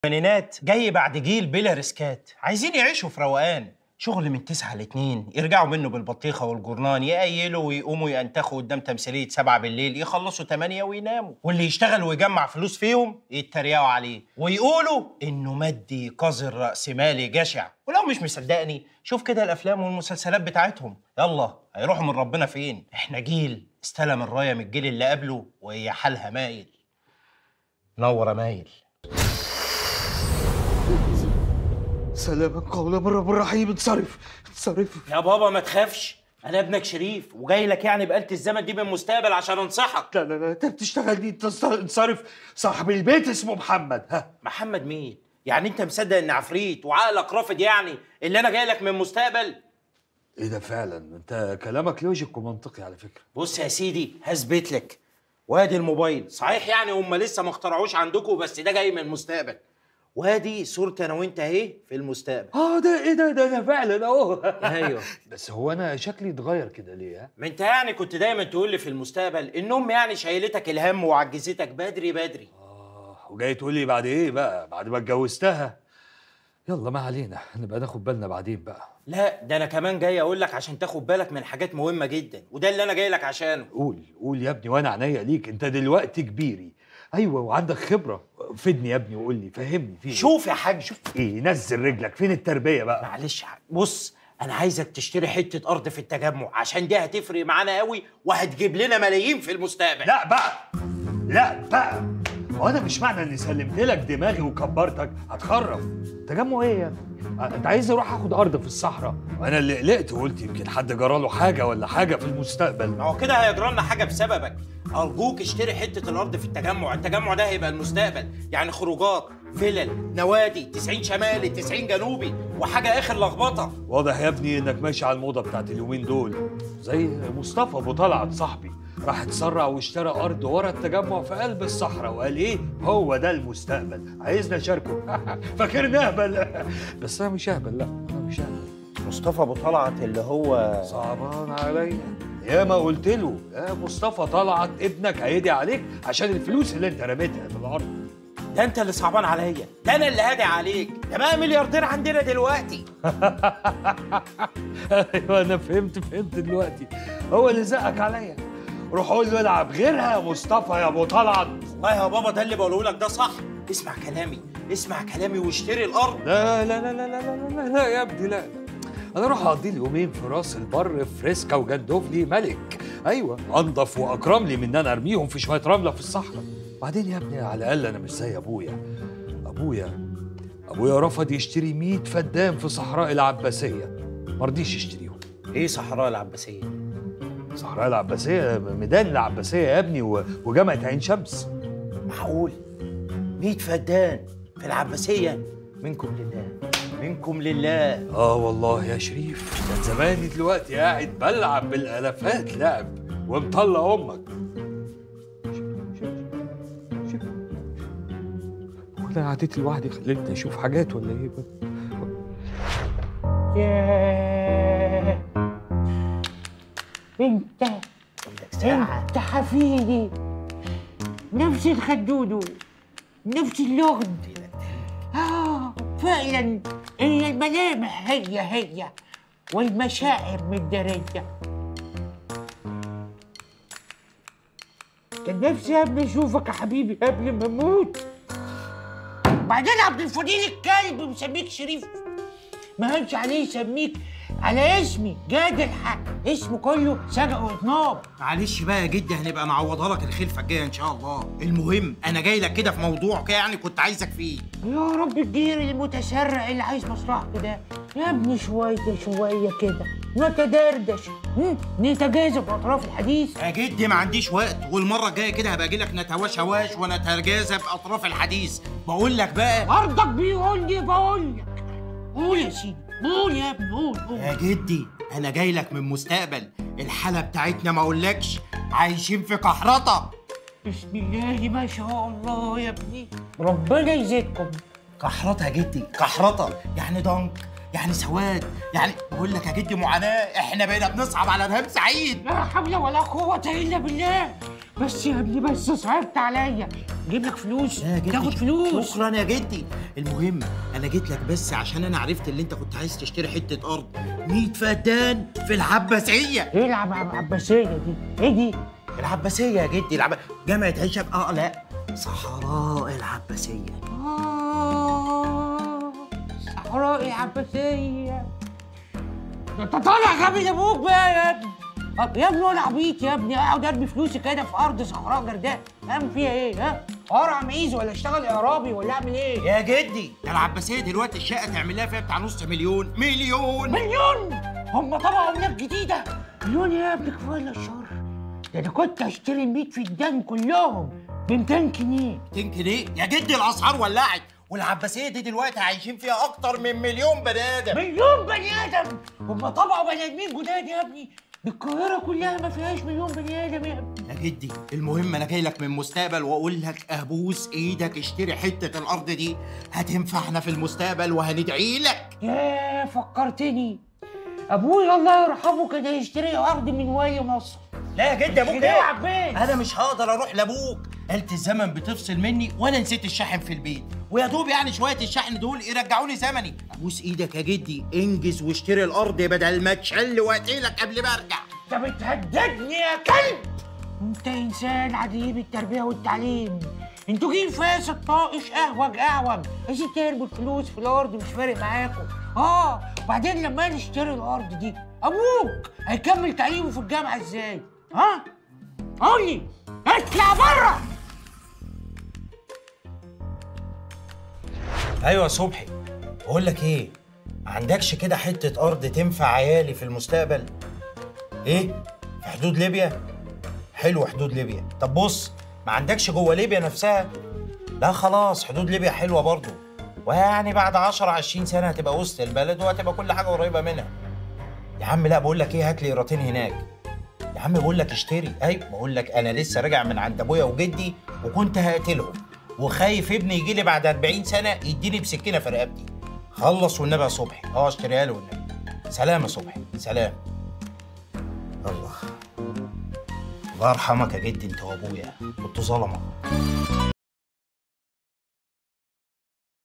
الثمانينات جاي بعد جيل بلا ريسكات عايزين يعيشوا في روقان شغل من تسعة لاتنين يرجعوا منه بالبطيخة والجرنان يقيلوا ويقوموا ينتخوا قدام تمثيلية سبعة بالليل يخلصوا تمانية ويناموا واللي يشتغل ويجمع فلوس فيهم يتريقوا عليه ويقولوا إنه مادي قذر رأسمالي جشع ولو مش مصدقني شوف كده الأفلام والمسلسلات بتاعتهم يلا هيروحوا من ربنا فين إحنا جيل استلم الراية من الجيل اللي قبله وهي حالها مايل نور يا مايل سلاما قولا من رب رحيم انصرف انصرف يا بابا ما تخافش انا ابنك شريف وجاي لك يعني بآلة الزمن دي من المستقبل عشان انصحك لا لا لا انت بتشتغل دي انت انصرف صاحب البيت اسمه محمد ها محمد مين يعني انت مصدق ان عفريت وعقلك رافض يعني اللي انا جاي لك من المستقبل ايه ده فعلا انت كلامك لوجيك ومنطقي على فكره بص يا سيدي هثبت لك وادي الموبايل صحيح يعني هم لسه ما اخترعوش عندكم بس ده جاي من المستقبل وادي صورتي انا وانت اهي في المستقبل اه ده ايه ده ده انا فعلا اهو ايوه بس هو انا شكلي اتغير كده ليه ها ما انت يعني كنت دايما تقول لي في المستقبل ان امي يعني شايلتك الهم وعجزتك بدري بدري اه وجاي تقول لي بعد ايه بقى بعد ما اتجوزتها يلا ما علينا نبقى ناخد بالنا بعدين بقى لا ده انا كمان جاي اقول لك عشان تاخد بالك من حاجات مهمه جدا وده اللي انا جاي لك عشانه قول قول يا ابني وانا عينيا ليك انت دلوقتي كبيري ايوه وعندك خبره فدني يا ابني وقول لي فهمني في إيه؟ شوف يا حاج شوف ايه نزل رجلك فين التربيه بقى معلش يا حاج بص انا عايزك تشتري حته ارض في التجمع عشان دي هتفرق معانا قوي وهتجيب لنا ملايين في المستقبل لا بقى لا بقى هو انا مش معنى اني سلمت لك دماغي وكبرتك هتخرف تجمع ايه يا ابني؟ أه، انت عايز اروح اخد ارض في الصحراء وانا اللي قلقت وقلت يمكن حد جراله حاجه ولا حاجه في المستقبل ما هو كده هيجرى لنا حاجه بسببك ارجوك اشتري حته الارض في التجمع التجمع ده هيبقى المستقبل يعني خروجات فلل نوادي 90 شمالي 90 جنوبي وحاجه اخر لخبطه واضح يا ابني انك ماشي على الموضه بتاعت اليومين دول زي مصطفى ابو طلعت صاحبي راح اتسرع واشترى ارض ورا التجمع في قلب الصحراء وقال ايه هو ده المستقبل عايزنا نشاركه فاكرني اهبل بس انا مش اهبل لا انا مش اهبل مصطفى ابو طلعت اللي هو صعبان عليا يا ما قلت له يا مصطفى طلعت ابنك هيدي عليك عشان الفلوس اللي انت رميتها في الارض ده انت اللي صعبان عليا ده انا اللي هادي عليك ده بقى ملياردير عندنا دلوقتي ايوه انا فهمت فهمت دلوقتي هو اللي زقك عليا روح قول له العب غيرها يا مصطفى يا ابو طلعت والله يا بابا ده اللي بقوله لك ده صح اسمع كلامي اسمع كلامي واشتري الارض لا لا لا لا لا لا لا, لا يا ابني لا انا اروح اقضي لي يومين في راس البر فريسكا وجندوفلي ملك ايوه انضف واكرم لي من ان انا ارميهم في شويه رمله في الصحراء بعدين يا ابني على الاقل انا مش زي ابويا ابويا ابويا رفض يشتري 100 فدان في صحراء العباسيه ما رضيش يشتريهم ايه صحراء العباسيه صحراء العباسيه ميدان العباسيه يا ابني و- وجامعه عين شمس معقول 100 فدان في العباسيه منكم لله منكم لله اه والله يا شريف كان زماني دلوقتي قاعد بلعب بالالافات لعب ومطلع امك ولا قعدتي لوحدي خلتني اشوف حاجات ولا ايه بقى ياه انت انت حفيدي نفس الخدودو نفس اللغد آه فعلا هي الملامح هي هي والمشاعر متدرجة كان نفسي يا ابني اشوفك يا حبيبي قبل ما اموت بعدين عبد الفضيل الكلب مسميك شريف ما هنش عليه يسميك على اسمي جاد الحق اسمه كله سجق واطناب معلش بقى يا جدي هنبقى نعوضها لك الخلفه الجايه ان شاء الله المهم انا جاي لك كده في موضوع كده يعني كنت عايزك فيه يا رب الجير المتسرع اللي عايز مصلحته ده يا ابني شوية شوية كده نتدردش هم؟ نتجاذب أطراف الحديث يا جدي ما عنديش وقت والمره الجايه كده هبقى اجي لك نتواشى واش ونتجاذب اطراف الحديث بقول لك بقى أرضك بيقول لي بقول لك قول يا سيدي قول يا ابني قول قول يا جدي انا جاي لك من مستقبل الحاله بتاعتنا ما اقولكش عايشين في كحرطه بسم الله ما شاء الله يا ابني ربنا يزيدكم كحرطه يا جدي كحرطه يعني ضنك يعني سواد يعني بقول لك يا جدي معاناه احنا بقينا بنصعب على ارهاب سعيد لا حول ولا قوة إلا بالله بس يا ابني بس صعبت عليا اجيب لك فلوس يا جدي تاخد فلوس شكرا يا جدي المهم انا جيت لك بس عشان انا عرفت اللي انت كنت عايز تشتري حته ارض 100 فدان في العباسيه ايه العب عباسيه دي؟ ايه دي؟ العباسيه يا جدي العب... جامعه عشب اه لا صحراء العباسيه آه صحراء العباسية ده انت طالع غبي لابوك بقى يا ابني طب يا ابني وانا عبيط يا ابني اقعد ارمي فلوسي كده في ارض صحراء جرداء اعمل فيها ايه ها؟ ارعى معيز ولا اشتغل اعرابي ولا اعمل ايه؟ يا جدي ده العباسيه دلوقتي الشقه تعمل لها فيها بتاع نص مليون مليون مليون هم طبعا عملات جديدة مليون يا ابني كفاية إلا الشر ده انا كنت هشتري ال 100 فدان كلهم ب 200 جنيه 200 جنيه يا جدي الاسعار ولعت والعباسيه دي دلوقتي عايشين فيها اكتر من مليون بني ادم مليون بني ادم هم طبعوا بني ادمين جداد يا ابني القاهرة كلها ما فيهاش مليون بني ادم يا ابني يا جدي المهم انا جاي لك من مستقبل واقول لك ابوس ايدك اشتري حته الارض دي هتنفعنا في المستقبل وهندعي لك يا فكرتني ابويا الله يرحمه كان يشتري ارض من وادي مصر لا يا جدي ابوك كده يا ايه عباس انا مش هقدر اروح لابوك آلة الزمن بتفصل مني وانا نسيت الشاحن في البيت ويا دوب يعني شويه الشحن دول يرجعوني زمني ابوس ايدك يا جدي انجز واشتري الارض بدل ما تشل واتقلك قبل ما ارجع انت بتهددني يا كلب انت انسان عديم التربيه والتعليم انتوا جيل فاسد طائش اهوج اعوج عايزين ترموا الفلوس في الارض مش فارق معاكم اه وبعدين لما نشتري الارض دي ابوك هيكمل تعليمه في الجامعه ازاي ها قول لي اطلع بره ايوه يا صبحي بقول لك ايه ما عندكش كده حته ارض تنفع عيالي في المستقبل ايه في حدود ليبيا حلو حدود ليبيا طب بص ما عندكش جوه ليبيا نفسها لا خلاص حدود ليبيا حلوه برضو ويعني بعد 10 20 سنه هتبقى وسط البلد وهتبقى كل حاجه قريبه منها يا عم لا بقول لك ايه هات لي قيراطين هناك يا عم بقول لك اشتري ايوه بقول لك انا لسه راجع من عند ابويا وجدي وكنت هقتلهم وخايف ابني يجي لي بعد 40 سنه يديني بسكينه في رقبتي خلص والنبي يا صبحي اه اشتريها له والنبي سلام يا صبحي سلام الله الله يرحمك يا جدي انت وابويا كنتوا ظلمه